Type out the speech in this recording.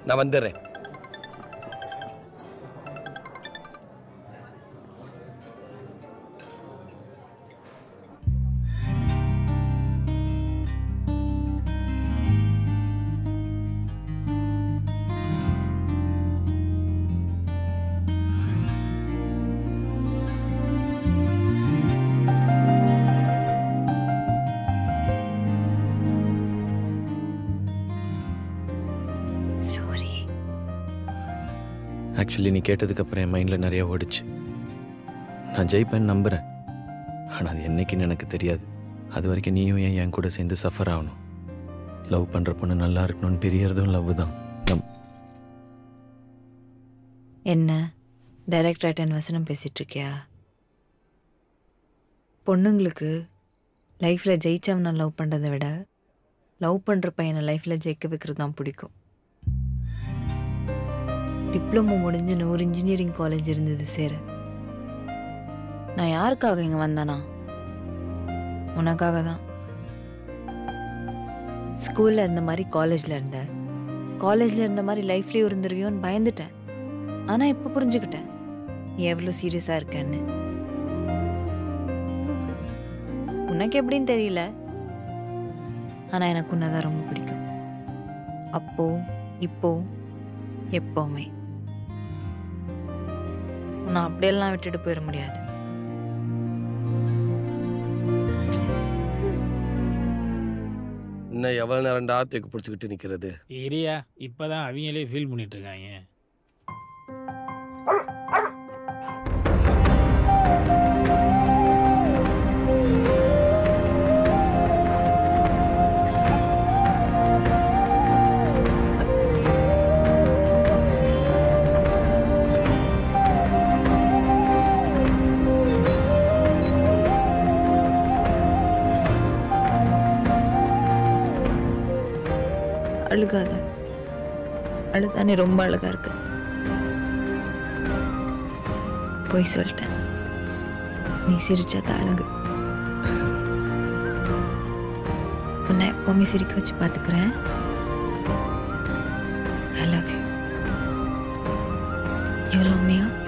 நான் வந்துடுறேன் sorry actually நீ கேட்டதுக்கப்புறம் என் மைண்டில் நிறைய ஓடிச்சு நான் ஜெயிப்பேன்னு நம்புகிறேன் ஆனால் அது என்னைக்குன்னு எனக்கு தெரியாது அது வரைக்கும் நீயும் ஏன் என் கூட சேர்ந்து சஃபர் ஆகணும் லவ் பண்ணுற பொண்ணு நல்லா இருக்கணும்னு பிரியறதும் லவ் தான் நம் என்ன டைரக்ட் ரைட்டன் வசனம் பேசிட்டு இருக்கியா பொண்ணுங்களுக்கு லைஃப்பில் ஜெயிச்சவனை லவ் பண்ணுறதை விட லவ் பண்ணுற பையனை லைஃப்பில் ஜெயிக்க வைக்கிறது தான் பிடிக்கும் டிப்ளமோ முடிஞ்சு நூறு இன்ஜினியரிங் காலேஜ் இருந்தது சேர நான் யாருக்காக இங்கே வந்தேனா உனக்காக தான் ஸ்கூலில் இருந்த மாதிரி காலேஜில் இருந்த காலேஜில் இருந்த மாதிரி லைஃப்லேயும் இருந்துருவியோன்னு பயந்துட்டேன் ஆனால் இப்போ புரிஞ்சுக்கிட்டேன் நீ எவ்வளோ சீரியஸாக இருக்கன்னு உனக்கு எப்படின்னு தெரியல ஆனால் எனக்கு உன்னை தான் ரொம்ப பிடிக்கும் அப்போ இப்போ எப்போவுமே உன்னை அப்படியெல்லாம் விட்டுட்டு போயிட முடியாது இன்னும் எவ்வளோ நேரம்டா தூக்கி பிடிச்சிக்கிட்டு நிற்கிறது ஏரியா இப்பதான் அவங்களே ஃபீல் பண்ணிட்டு இருக்காங்க அழுகாத அழுதானே ரொம்ப அழகா இருக்கு போய் சொல்லிட்டேன் நீ சிரிச்சத அழகு உன்னை எப்பவுமே சிரிக்க வச்சு பார்த்துக்கிறேன் I love you you love me